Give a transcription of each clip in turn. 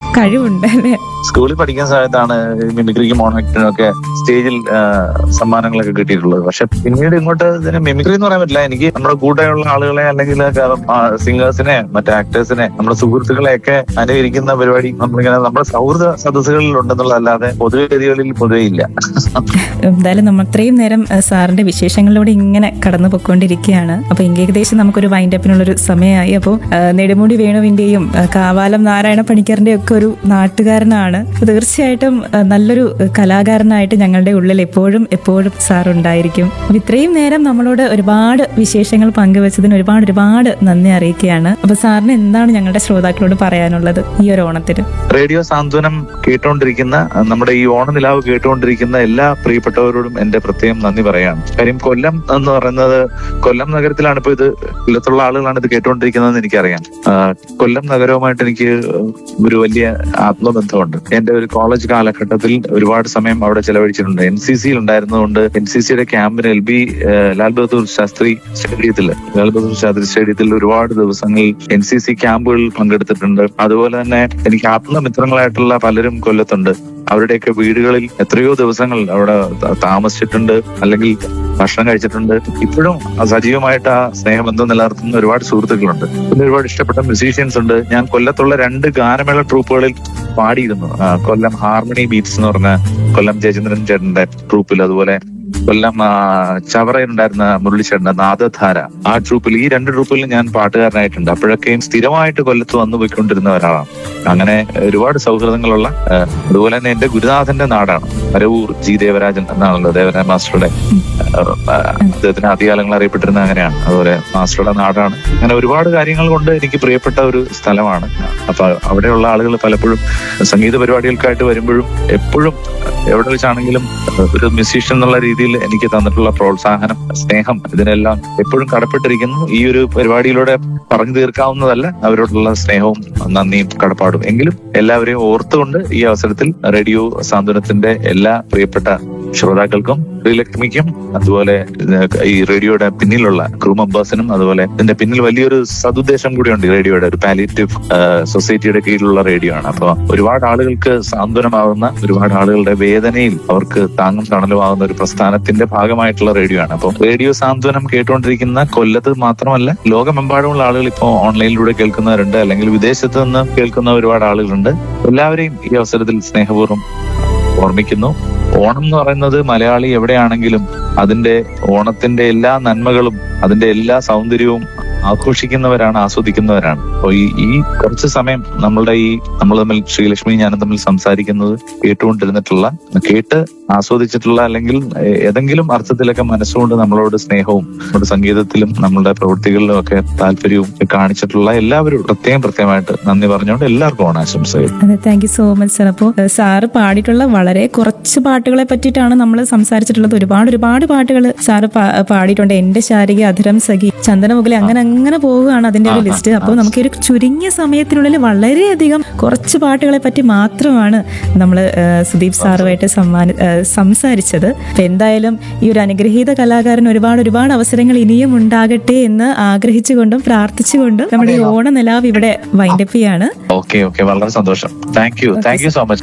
കഴിവുണ്ട് അല്ലേ സ്കൂളിൽ പഠിക്കുന്ന സമയത്താണ് മിമിക്രിക്കും മോണോക്ടിനും ഒക്കെ സ്റ്റേജിൽ ആ, സമ്മാനങ്ങളൊക്കെ കിട്ടിയിട്ടുള്ളത് പക്ഷെ പിന്നീട് ഇങ്ങോട്ട് ഇതിന് മിമിക്രി എന്ന് പറയാൻ പറ്റില്ല എനിക്ക് നമ്മുടെ കൂടെയുള്ള ആളുകളെ അല്ലെങ്കിൽ സിംഗേഴ്സിനെ മറ്റേ ആക്ടേഴ്സിനെ നമ്മുടെ സുഹൃത്തുക്കളെ ഒക്കെ അനുകരിക്കുന്ന പരിപാടി നമ്മളിങ്ങനെ നമ്മുടെ സൗഹൃദ സദസ്സുകളിൽ ഉണ്ടെന്നുള്ളതല്ലാതെ പൊതുവെ വേദികളിൽ പൊതുവെ ഇല്ല എന്തായാലും നമ്മൾ ഇത്രയും നേരം ആ, സാറിന്റെ വിശേഷങ്ങളിലൂടെ ഇങ്ങനെ കടന്നു പൊയ്ക്കൊണ്ടിരിക്കുകയാണ് അപ്പൊ ഇങ്ങ് ഏകദേശം നമുക്കൊരു വൈൻഡപ്പിനുള്ളൊരു സമയമായി അപ്പോൾ നെടുമുടി വേണുവിന്റെയും ആ, കാവാലം നാരായണ പണിക്കറിന്റെ ഒക്കെ ഒരു നാട്ടുകാരനാണ് അപ്പൊ തീർച്ചയായിട്ടും ആ, നല്ലൊരു ആ, കലാകാരനായിട്ട് ഞങ്ങളുടെ ഉള്ളിൽ എപ്പോഴും എപ്പോഴും സാർ ഉണ്ടായിരിക്കും അപ്പൊ ഇത്രയും നേരം നമ്മളോട് ഒരുപാട് വിശേഷങ്ങൾ പങ്കുവച്ചതിന് ഒരുപാട് ഒരുപാട് നന്ദി അറിയിക്കുകയാണ് അപ്പൊ സാറിന് എന്താണ് ഞങ്ങളുടെ ശ്രോതാക്കളോട് പറയാനുള്ളത് ഈ ഒരു ഓണത്തിന് റേഡിയോ സാന്ത്വനം കേട്ടുകൊണ്ടിരിക്കുന്ന അഹ് നമ്മുടെ ഈ ഓണനിലാവ് കേട്ടുകൊണ്ടിരിക്കുന്ന എല്ലാ പ്രിയപ്പെട്ടവരോടും എന്റെ പ്രത്യേകം നന്ദി പറയാണ് കാര്യം കൊല്ലം എന്ന് പറയുന്നത് കൊല്ലം നഗരത്തിലാണ് ഇപ്പൊ ഇത് കൊല്ലത്തുള്ള ആളുകളാണ് ഇത് കേട്ടുകൊണ്ടിരിക്കുന്നതെന്ന് എനിക്കറിയാം ആഹ് കൊല്ലം നഗരവുമായിട്ട് എനിക്ക് ഒരു വലിയ ആത്മബന്ധമുണ്ട് എന്റെ ഒരു കോളേജ് കാലഘട്ടത്തിൽ ഒരുപാട് സമയം അവിടെ ചെലവഴിച്ചിട്ടുണ്ട് എൻ സി സിയിൽ ഉണ്ടായിരുന്നതുകൊണ്ട് എൻ സി സിയുടെ ക്യാമ്പിന് എൽ ബി ലാൽ ബഹദൂർ ശാസ്ത്രി സ്റ്റേഡിയത്തിൽ ലാൽ ബഹദൂർ ശാസ്ത്രി സ്റ്റേഡിയത്തിൽ ഒരുപാട് ദിവസങ്ങൾ എൻ സി സി ക്യാമ്പുകളിൽ പങ്കെടുത്തിട്ടുണ്ട് അതുപോലെ തന്നെ എനിക്ക് ആത്മമിത്രങ്ങളായിട്ടുള്ള പലരും കൊല്ലത്തുണ്ട് അവരുടെയൊക്കെ വീടുകളിൽ എത്രയോ ദിവസങ്ങൾ അവിടെ ത- താമസിച്ചിട്ടുണ്ട് അല്ലെങ്കിൽ ഭക്ഷണം കഴിച്ചിട്ടുണ്ട് ഇപ്പോഴും സജീവമായിട്ട് ആ സ്നേഹബന്ധം നിലനിർത്തുന്ന ഒരുപാട് സുഹൃത്തുക്കളുണ്ട് പിന്നെ ഒരുപാട് ഇഷ്ടപ്പെട്ട മ്യൂസീഷ്യൻസ് ഉണ്ട് ഞാൻ കൊല്ലത്തുള്ള രണ്ട് ഗാനമേള ട്രൂപ്പുകളിൽ പാടിയിരുന്നു ആ, കൊല്ലം ഹാർമണി ബീറ്റ്സ് എന്ന് പറഞ്ഞ കൊല്ലം ജയചന്ദ്രൻ ചേട്ടന്റെ ട്രൂപ്പിൽ അതുപോലെ കൊല്ലം ആ, ചവറയിലുണ്ടായിരുന്ന മുരളിച്ചേട്ടന്റെ നാദധാര ആ ട്രൂപ്പിൽ ഈ രണ്ട് ട്രൂപ്പിൽ ഞാൻ പാട്ടുകാരനായിട്ടുണ്ട് അപ്പോഴൊക്കെയും സ്ഥിരമായിട്ട് കൊല്ലത്ത് വന്നു പോയിക്കൊണ്ടിരുന്ന ഒരാളാണ് അങ്ങനെ ഒരുപാട് സൗഹൃദങ്ങളുള്ള ആ, അതുപോലെ തന്നെ എന്റെ ഗുരുനാഥന്റെ നാടാണ് പരവൂർ ജി ദേവരാജൻ എന്നാണല്ലോ ദേവരാജൻ മാസ്റ്ററുടെ ആ, ആ, അദ്ദേഹത്തിന് ആദ്യകാലങ്ങൾ അറിയപ്പെട്ടിരുന്ന അങ്ങനെയാണ് അതുപോലെ മാസ്റ്ററുടെ നാടാണ് അങ്ങനെ ഒരുപാട് കാര്യങ്ങൾ കൊണ്ട് എനിക്ക് പ്രിയപ്പെട്ട ഒരു സ്ഥലമാണ് അപ്പൊ അവിടെയുള്ള ആളുകൾ പലപ്പോഴും സംഗീത പരിപാടികൾക്കായിട്ട് വരുമ്പോഴും എപ്പോഴും എവിടെ വെച്ചാണെങ്കിലും ഒരു മ്യൂസീഷ്യൻ എന്നുള്ള രീതിയിൽ എനിക്ക് തന്നിട്ടുള്ള പ്രോത്സാഹനം സ്നേഹം ഇതിനെല്ലാം എപ്പോഴും കടപ്പെട്ടിരിക്കുന്നു ഈ ഒരു പരിപാടിയിലൂടെ പറഞ്ഞു തീർക്കാവുന്നതല്ല അവരോടുള്ള സ്നേഹവും നന്ദിയും കടപ്പാടും എങ്കിലും എല്ലാവരെയും ഓർത്തുകൊണ്ട് ഈ അവസരത്തിൽ റേഡിയോ സാന്ത്വനത്തിന്റെ എല്ലാ പ്രിയപ്പെട്ട ശ്രോതാക്കൾക്കും ശ്രീലക്ഷ്മിക്കും അതുപോലെ ഇത് ഈ റേഡിയോയുടെ പിന്നിലുള്ള ക്രൂ മെമ്പേഴ്സിനും അതുപോലെ ഇതിന്റെ പിന്നിൽ വലിയൊരു സതുദ്ദേശം കൂടിയുണ്ട് ഈ റേഡിയോയുടെ ഒരു പാലിറ്റീവ് സൊസൈറ്റിയുടെ കീഴിലുള്ള റേഡിയോ ആണ് അപ്പൊ ഒരുപാട് ആളുകൾക്ക് സാന്ത്വനമാകുന്ന ഒരുപാട് ആളുകളുടെ വേദനയിൽ അവർക്ക് താങ്ങും തണലുമാകുന്ന ഒരു പ്രസ്ഥാനത്തിന്റെ ഭാഗമായിട്ടുള്ള റേഡിയോ ആണ് അപ്പോൾ റേഡിയോ സാന്ത്വനം കേട്ടുകൊണ്ടിരിക്കുന്ന കൊല്ലത്ത് മാത്രമല്ല ലോകമെമ്പാടുമുള്ള ആളുകൾ ഇപ്പോൾ ഓൺലൈനിലൂടെ കേൾക്കുന്നവരുണ്ട് അല്ലെങ്കിൽ വിദേശത്ത് നിന്ന് കേൾക്കുന്ന ഒരുപാട് ആളുകളുണ്ട് എല്ലാവരെയും ഈ അവസരത്തിൽ സ്നേഹപൂർവ്വം ഓർമ്മിക്കുന്നു ഓണം എന്ന് പറയുന്നത് മലയാളി എവിടെയാണെങ്കിലും അതിന്റെ ഓണത്തിന്റെ എല്ലാ നന്മകളും അതിന്റെ എല്ലാ സൗന്ദര്യവും ആഘോഷിക്കുന്നവരാണ് ആസ്വദിക്കുന്നവരാണ് അപ്പോൾ ഈ ഈ കുറച്ച് സമയം നമ്മളുടെ ഈ നമ്മൾ തമ്മിൽ ശ്രീലക്ഷ്മി ഞാനും തമ്മിൽ സംസാരിക്കുന്നത് കേട്ടുകൊണ്ടിരുന്നിട്ടുള്ള കേട്ട് ആസ്വദിച്ചിട്ടുള്ള അല്ലെങ്കിൽ ഏ- ഏതെങ്കിലും അർത്ഥത്തിലൊക്കെ മനസ്സുകൊണ്ട് നമ്മളോട് സ്നേഹവും നമ്മുടെ സംഗീതത്തിലും നമ്മളുടെ പ്രവൃത്തികളിലും ഒക്കെ താല്പര്യവും കാണിച്ചിട്ടുള്ള എല്ലാവരും പ്രത്യേകം പ്രത്യേകമായിട്ട് നന്ദി പറഞ്ഞുകൊണ്ട് എല്ലാവർക്കും ഓണാശംസകൾ അതെ thank you so much sir അപ്പോൾ സാറ് പാടിയിട്ടുള്ള വളരെ കുറച്ച് പാട്ടുകളെ പറ്റിയിട്ടാണ് നമ്മൾ സംസാരിച്ചിട്ടുള്ളത് ഒരുപാട് ഒരുപാട് പാട്ടുകൾ സാറ് പാ- പാടിയിട്ടുണ്ട് എന്റെ ശാരിക അധരം സഖി ചന്ദനമുഖലെ അങ്ങനെ അങ്ങനെ പോവുകയാണ് അതിന്റെ ഒരു ലിസ്റ്റ് അപ്പോൾ നമുക്ക് ഒരു ചുരുങ്ങിയ സമയത്തിനുള്ളിൽ വളരെയധികം കുറച്ച് പാട്ടുകളെ പറ്റി മാത്രമാണ് നമ്മൾ സുദീപ് സാറുമായിട്ട് സമ്മാനി ആ, സംസാരിച്ചത് അപ്പൊ എന്തായാലും ഈ ഒരു അനുഗ്രഹീത കലാകാരൻ ഒരുപാട് ഒരുപാട് അവസരങ്ങൾ ഇനിയും ഉണ്ടാകട്ടെ എന്ന് ആഗ്രഹിച്ചുകൊണ്ടും പ്രാർത്ഥിച്ചുകൊണ്ടും നമ്മുടെ ഈ ഓണ നിലാവ് ഇവിടെ വൈൻഡപ്പ് ചെയ്യാണ് ഓക്കെ ഓക്കെ വളരെ സന്തോഷം thank you thank you so much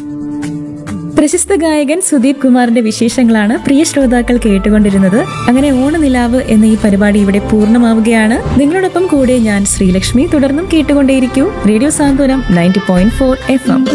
പ്രശസ്ത ഗായകൻ സുദീപ് കുമാറിന്റെ വിശേഷങ്ങളാണ് പ്രിയ ശ്രോതാക്കൾ കേട്ടുകൊണ്ടിരുന്നത് അങ്ങനെ ഓണനിലാവ് എന്ന ഈ പരിപാടി ഇവിടെ പൂർണ്ണമാവുകയാണ് നിങ്ങളോടൊപ്പം കൂടെ ഞാൻ ശ്രീലക്ഷ്മി തുടർന്നും കേട്ടുകൊണ്ടേയിരിക്കൂ radio Santhwanam ninety point four F M